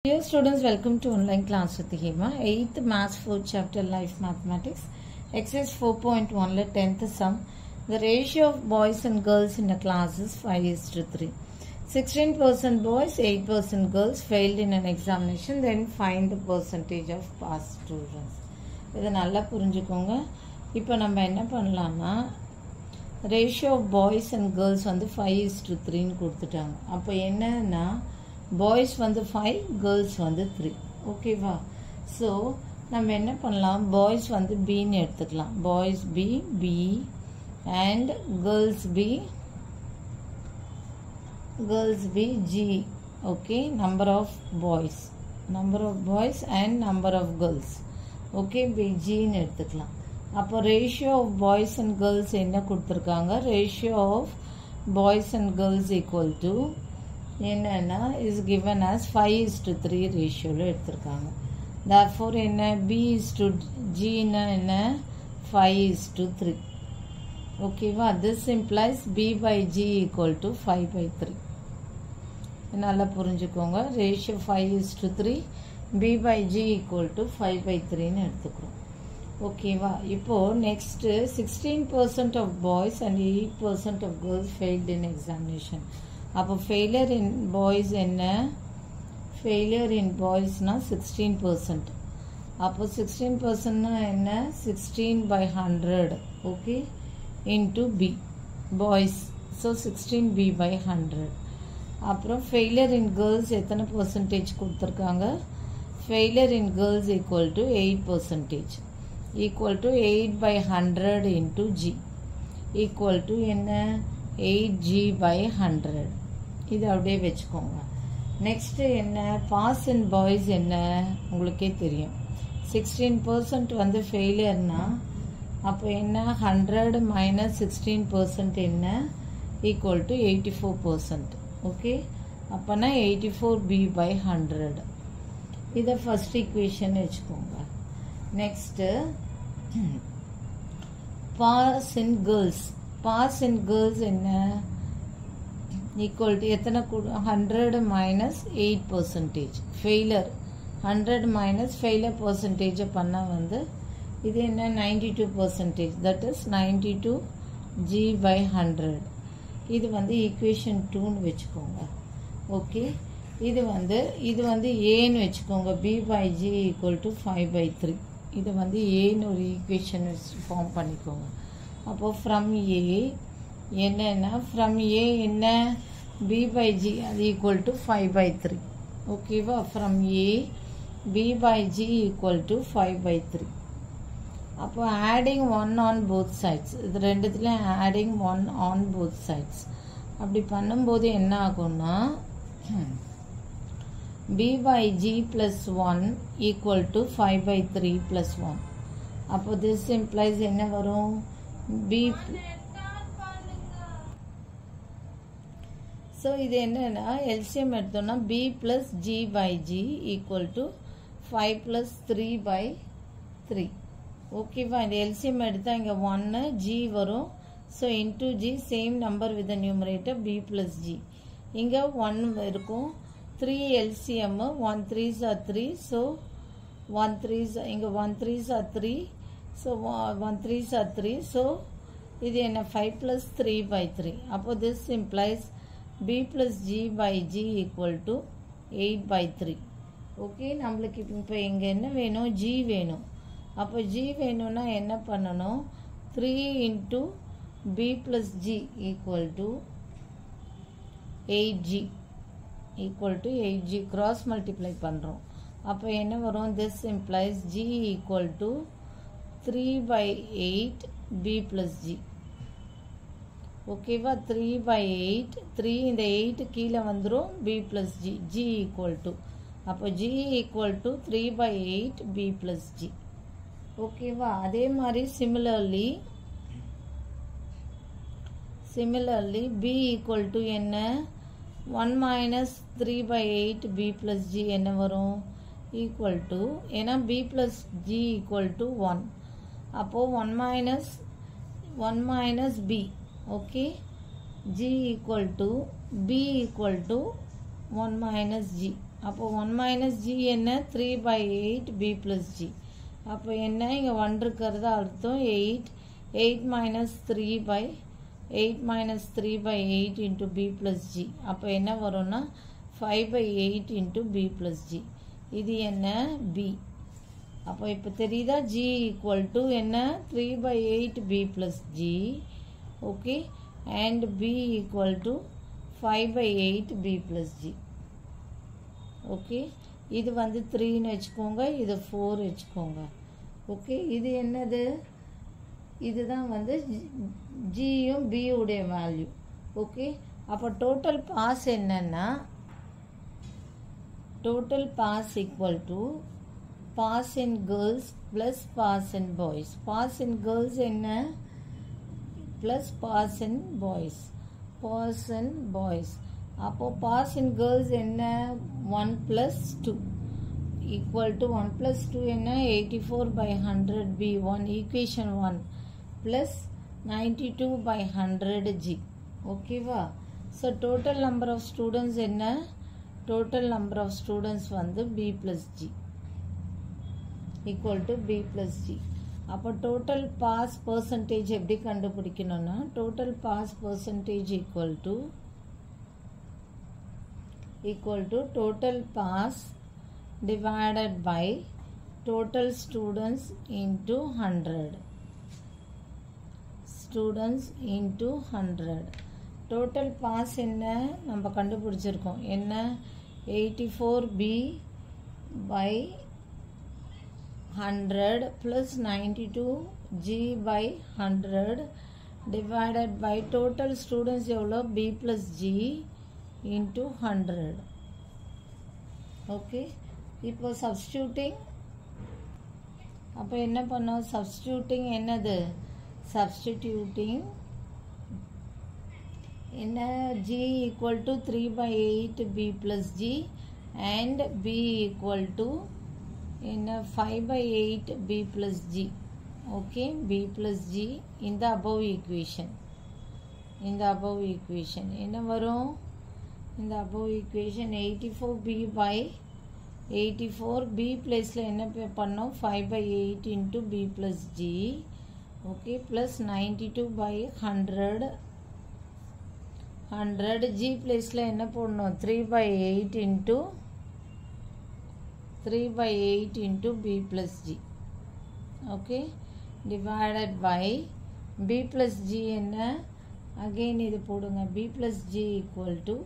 Dear students, welcome to online class with Hema. 8th Maths 4 chapter Life Mathematics. Exercise 4.1 let 10th sum. The ratio of boys and girls in a class is 5 is to 3. 16% boys, 8% girls failed in an examination. Then find the percentage of past students. இதை நல்லா புரிஞ்சுக்கோங்க இப்போ நம்ம என்ன பண்ணலாம்னா ratio of boys and girls வந்து five is to த்ரீன்னு கொடுத்துட்டாங்க அப்போ என்னன்னா பாய்ஸ் வந்து ஃபைவ் கேர்ள்ஸ் வந்து த்ரீ ஓகேவா ஸோ நம்ம என்ன பண்ணலாம் பாய்ஸ் வந்து பின்னு எடுத்துக்கலாம் boys B B and girls B girls B G okay number of boys number of boys and number of girls okay B ஜின்னு எடுத்துக்கலாம் அப்போ ratio of boys and girls என்ன கொடுத்துருக்காங்க ratio of boys and girls equal to என்னன்னா is given as five is to three ரேஷியோவில் எடுத்திருக்காங்க therefore என்ன B is to ஜின்னா என்ன ஃபைவ் இஸ் டு த்ரீ ஓகேவா this implies B by G equal to five by three நல்லா புரிஞ்சுக்கோங்க ratio five is to three B by G equal to five by த்ரீன்னு எடுத்துக்கிறோம் ஓகேவா இப்போது next sixteen percent of boys and eight percent of girls failed in examination அப்போ failure in boys என்ன failure இன் பாய்ஸ்னால் sixteen percent அப்போ sixteen பர்சன்ட்னா என்ன sixteen by hundred okay into B boys so sixteen B by hundred அப்புறம் failure in girls எத்தனை percentage கொடுத்துருக்காங்க failure in girls equal to eight percentage equal to eight by hundred into G equal to என்ன eight G by hundred இது அப்படியே வச்சுக்கோங்க next என்ன pass in boys என்ன உங்களுக்கே தெரியும் சிக்ஸ்டீன் பர்சன்ட் வந்து ஃபெயிலியர்னா அப்போ என்ன ஹண்ட்ரட் மைனஸ் சிக்ஸ்டீன் பர்சன்ட் என்ன equal to eighty four percent okay அப்போனா eighty four B by hundred இதை ஃபஸ்ட் ஈக்குவேஷன் வச்சுக்கோங்க next pass in girls pass in girls என்ன ஈக்குவல் டு எத்தனை hundred minus eight percentage failure hundred minus failure பர்சன்டேஜை பண்ணால் வந்து இது என்ன ninety two percentage that is ninety two G by hundred இது வந்து ஈக்குவேஷன் டூன்னு வச்சுக்கோங்க ஓகே இது வந்து இது வந்து ஏன்னு வச்சுக்கோங்க B by G equal to five by three இது வந்து ஏன்னு ஒரு ஈக்குவேஷன் ஃபார்ம் பண்ணிக்கோங்க அப்போது ஃப்ரம் ஏ என்னன்னா ஃப்ரம் ஏ என்ன பி பை ஜி அது equal to five by three ஓகேவா from A B by G equal to five by three அப்போ adding one on both sides இது ரெண்டுத்துலேயும் adding one on both sides அப்படி பண்ணும்போது என்ன ஆகும்னா b by g plus 1 equal to 5 by 3 plus 1 அப்போ this implies என்ன வரும் b ஸோ இது என்னன்னா எல்சிஎம் எடுத்தோம்னா b plus g by g equal to 5 plus 3 by 3 ஓகேவா இந்த எல்சிஎம் எடுத்தால் இங்கே ஒன்று ஜி வரும் so into G same number with numerator B plus G இங்கே ஒன் இருக்கும் three LCM one threes are three so one threes இங்கே one threes are three so one threes are three so இது என்ன five plus three by three அப்போ this implies B plus G by G equal to eight by three okay நம்மளுக்கு இப்போ இங்கே என்ன வேணும் G வேணும் அப்போ ஜி வேணும்னா என்ன பண்ணணும் three into B plus G equal to eight G equal to eight G cross multiply பண்ணுறோம் அப்போ என்ன வரும் this implies G equal to three by eight B plus G ஓகேவா த்ரீ பை எயிட் த்ரீ இந்த eight கீழே வந்துடும் B plus G G equal to அப்போ G equal to three by eight B plus G ஓகேவா அதே மாதிரி similarly similarly B equal to என்ன one minus three by eight B plus G என்ன வரும் ஈக்குவல் டு ஏன்னா B plus G equal to one அப்போது one minus one minus B okay G equal to B equal to one minus G அப்போ one minus G என்ன three by eight B plus G அப்போ என்ன இங்கே one இருக்கிறது அர்த்தம் eight eight minus three by eight minus three by eight into B plus G அப்போ என்ன வரும்னா five by eight into B plus G இது என்ன பி அப்போ இப்போ தெரியுதா ஜி ஈக்குவல் டு என்ன three by eight B plus G okay and B equal to five by eight B plus G okay இது வந்து த்ரீன்னு வச்சுக்கோங்க இது ஃபோர் வச்சுக்கோங்க ஓகே இது என்னது இதுதான் வந்து ஜியும் பியுடைய வேல்யூ ஓகே அப்போ டோட்டல் பாஸ் என்னன்னா total pass equal to pass in girls plus pass in boys pass in girls என்ன plus pass in boys pass in boys அப்போ பாஸ் இன் கேர்ள்ஸ் என்ன one plus two equal to one plus two என்ன eighty four by hundred B one equation one plus ninety two by hundred G ஓகேவா so total number of students என்ன total number of students வந்து B plus G equal to B plus G அப்போ total pass percentage எப்படி கண்டுபிடிக்கணும்னா total pass percentage equal to equal to total pass divided by total students into 100 students into 100 total pass என்ன நம்ம கண்டுபிடிச்சிருக்கோம் என்ன 84b by 100 plus 92g by 100 divided by total students எவ்வளோ b plus g into 100 okay இப்போ substituting அப்போ என்ன பண்ணோம் substituting என்னது சப்ஸ்டிடியூட்டிங் என்ன G equal to three by eight B plus G and B equal to என்ன five by eight B plus G okay B plus G இந்த above equation இந்த above equation என்ன வரும் இந்த above equation 84b by 84b பிளேஸில் என்ன பே பண்ணோம் 5 by 8 into b plus g okay plus ninety two by hundred hundred G பிளேஸில் என்ன போடணும் three by eight into three by eight into B plus G okay divided by B plus G என்ன again இது போடுங்க B plus G equal to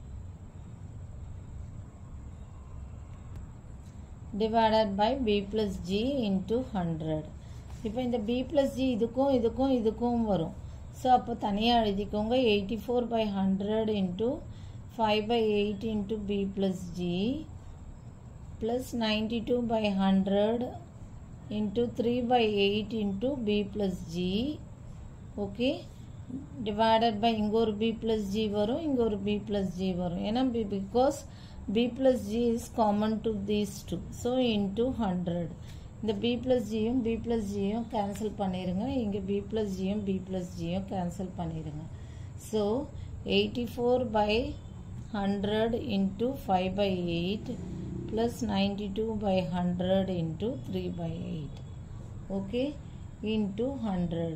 divided by b plus g into 100 இப்போ இந்த b plus g இதுக்கும் இதுக்கும் இதுக்கும் வரும் so அப்போ தனியாக எழுதிக்கோங்க eighty four by hundred into five by eight into B plus G plus ninety two by hundred into three by eight into B plus G okay divided by இங்கே ஒரு B plus G வரும் இங்கே ஒரு B plus G வரும் ஏன்னா B because b plus g is common to these two so into 100 இந்த b plus gயும் b plus gயும் cancel பண்ணிருங்க இங்க b plus gயும் b plus gயும் cancel பண்ணிருங்க so 84 by 100 into 5 by 8 plus 92 by 100 into 3 by 8 okay into 100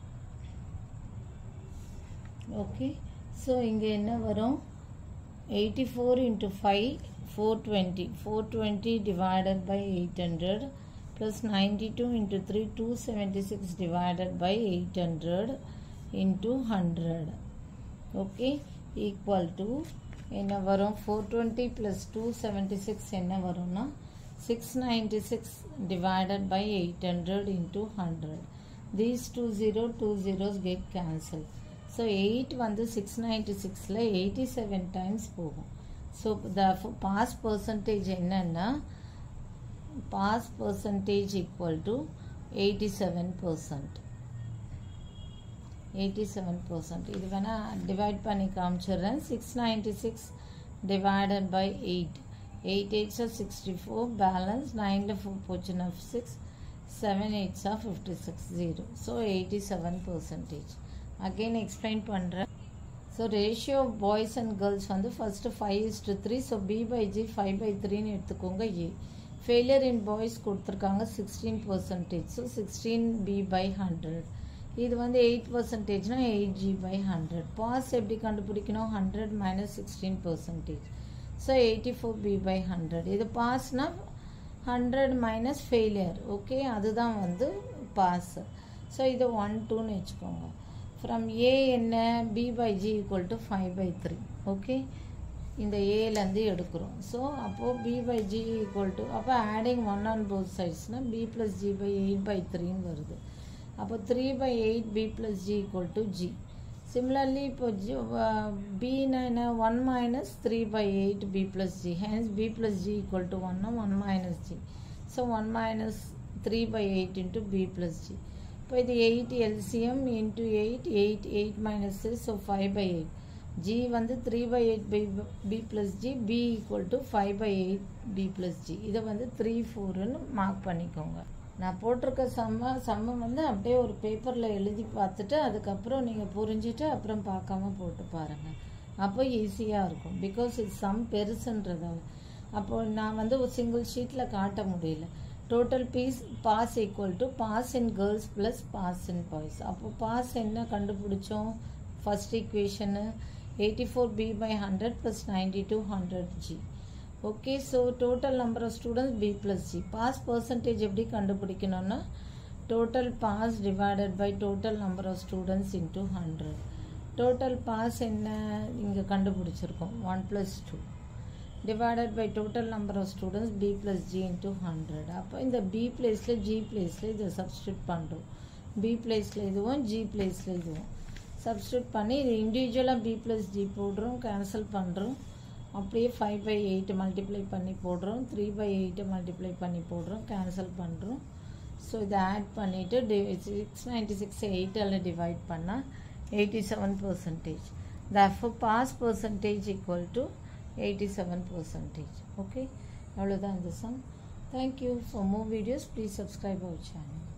okay so இங்க என்ன வரும் 84 into 5 420 420 divided by 800 plus 92 into 3 276 divided by 800 into 100 okay equal to என்ன வரும் 420 plus 276 என்ன வரும்னா 696 divided by 800 into 100 these two zero two zeros get cancelled so eight வந்து six ninety சிக்ஸில் eighty seven times போகும் ஸோ த பாஸ் பர்சன்டேஜ் என்னன்னா pass percentage equal to eighty seven percent eighty seven percent இது வேணால் divide பண்ணி காமிச்சிடுறேன் six ninety six divided by eight eight eights of sixty four balance நைனில் four போச்சுன்னா six seven eights of fifty six zero so eighty seven percentage again explain பண்ணுறேன் so ratio of boys and girls வந்து first five is to three so B by G five by த்ரீன்னு எடுத்துக்கோங்க ஏ failure in boys கொடுத்துருக்காங்க sixteen percentage so sixteen B by hundred இது வந்து eight பர்சன்டேஜ்னா eight G by hundred pass எப்படி கண்டுபிடிக்கணும் hundred minus sixteen percentage so eighty four B by hundred இது பாஸ்னா ஹண்ட்ரட் மைனஸ் ஃபெயிலியர் ஓகே அதுதான் வந்து பாஸ் ஸோ இது ஒன் டூன்னு வச்சுக்கோங்க ஃப்ரம் ஏ என்ன B by G equal to five by three okay இந்த ஏலேருந்து எடுக்கிறோம் ஸோ அப்போது B by G equal to அப்போ ஆடிங் ஒன் ஆன் போத் சைட்ஸ்னால் B plus G by eight by த்ரீன்னு வருது அப்போ three by eight B plus G equal to G similarly இப்போ ஜி பின்னா என்ன one minus three by eight B plus G hence B plus G equal to ஒன்னா one minus G so one minus three by eight into B plus G இப்போ இது eight LCM into eight eight eight minus so five by eight G வந்து three by eight by B plus G B equal to five by eight B plus G இதை வந்து three ஃபோருன்னு mark பண்ணிக்கோங்க நான் போட்டிருக்க சம்ம சம்மம் வந்து அப்படியே ஒரு பேப்பரில் எழுதி பார்த்துட்டு அதுக்கப்புறம் நீங்கள் புரிஞ்சுட்டு அப்புறம் பார்க்காம போட்டு பாருங்கள் அப்போ ஈஸியாக இருக்கும் பிகாஸ் இது சம் பெருசுன்றதால அப்போ நான் வந்து ஒரு சிங்கிள் ஷீட்டில் காட்ட முடியல டோட்டல் பீஸ் pass equal to pass in girls plus pass in boys அப்போ பாஸ் என்ன கண்டுபிடிச்சோம் ஃபர்ஸ்ட் ஈக்குவேஷனு eighty four B by hundred plus ninety two hundred G okay so total number of students B plus G pass percentage எப்படி கண்டுபிடிக்கணும்னா total pass divided by total number of students into hundred total pass என்ன இங்கே கண்டுபிடிச்சிருக்கோம் one plus two divided by total number of students B plus G into hundred அப்போ இந்த B பிளேஸில் G பிளேஸில் இதை சப்ஸ்டியூட் பண்ணுறோம் பி பிளேஸில் இதுவும் ஜி பிளேஸில் இதுவும் சப்ஸ்டியூட் பண்ணி இது இண்டிவிஜுவலாக பி ப்ளஸ் ஜி போடுறோம் கேன்சல் பண்ணுறோம் அப்படியே ஃபைவ் பை எயிட் மல்டிப்ளை பண்ணி போடுறோம் த்ரீ பை எயிட்டை மல்டிப்ளை பண்ணி போடுறோம் கேன்சல் பண்ணுறோம் ஸோ இதை ஆட் பண்ணிவிட்டு டி சிக்ஸ் நைன்ட்டி சிக்ஸ் எயிட்டால் டிவைட் பண்ணால் eighty seven percentage therefore pass percentage equal to eighty seven percentage okay அவ்வளோதான் இந்த sum thank you for more videos please subscribe our channel